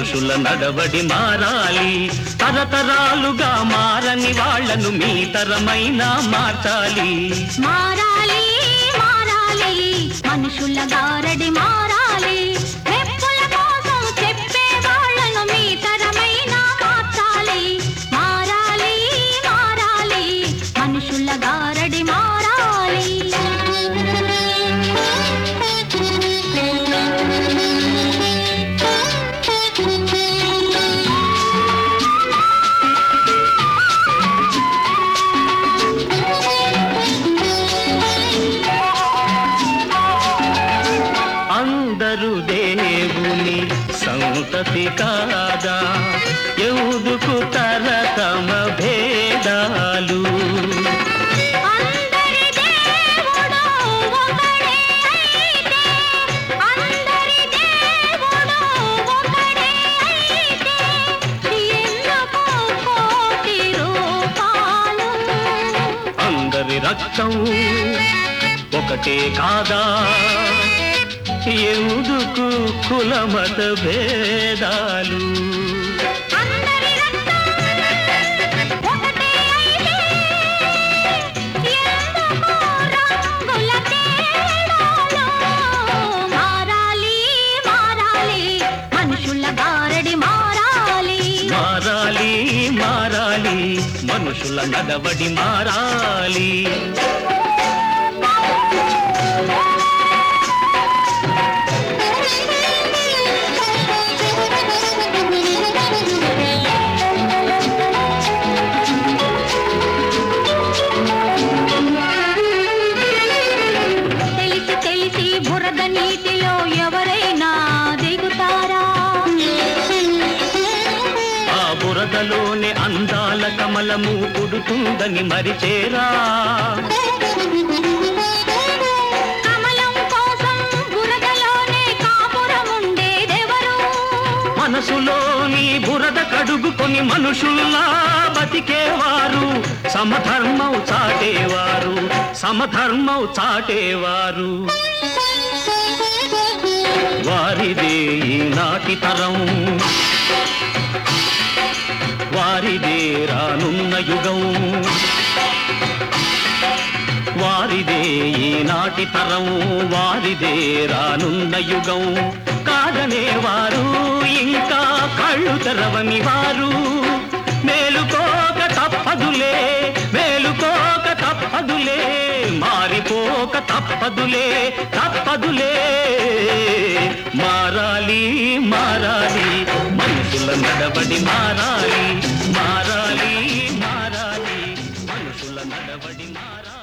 మనుషుల నడవడి మారాలి తరతరాలుగా మారని వాళ్ళను మీ తరమైన మార్చాలి మారాలి మారాలి మనుషుల గారడి మారాలి మెప్పుల కోసం చెప్పే వాళ్ళను మీ తరమైన మార్చాలి మారాలి మారాలి మనుషుల గారడి మారాలి అందరూ దేవుని సంతతి కాదా ఎందుకు తరతమ భేదాలు అందరి దేవుడు ఒకడే అయితే అందరి దేవుడు ఒకడే అయితే ఎందుకు కోటి రూపాలు అందరి రక్తం ఒకటే కాదా ఎందుకు కులమత భేదాలు అందరి రక్తం ఒకటే అయితే ఎందుకు రంగుల తేడాలు మారాలి మారాలి మనుషుల గారడి మారాలి మారాలి మారాలి మనుషుల నడవడి మారాలి తెలిసి తెలిసి బురద నీటిలో ఎవరైనా దిగుతారా ఆ బురదలోనే అందాల కమలము పుడుతుందని మరిచేరా కమలం కోసం బురదలోనే కాపురం ఉండేదెవరు మనసులోని బురద కడుగుకొని మనుషుల్లా బతికేవారు సమధర్మం చాటేవారు సమధర్మం చాటేవారు వారిదే ఈనాటి తరం వారిదే రానున్న యుగం వారిదే ఈనాటి తరం వారిదే రానున్న యుగం కాదనేవారు ఇంకా కళ్ళు తెరవని వారు మేలుకోక తప్పదులే మేలుకోక తప్పదులే మారిపోక తప్పదులే తప్పదులే మారాలి మారాలి మనుషుల నడబడి మారాలి మారాలి మారాలి మనుషుల నడబడి మారాలి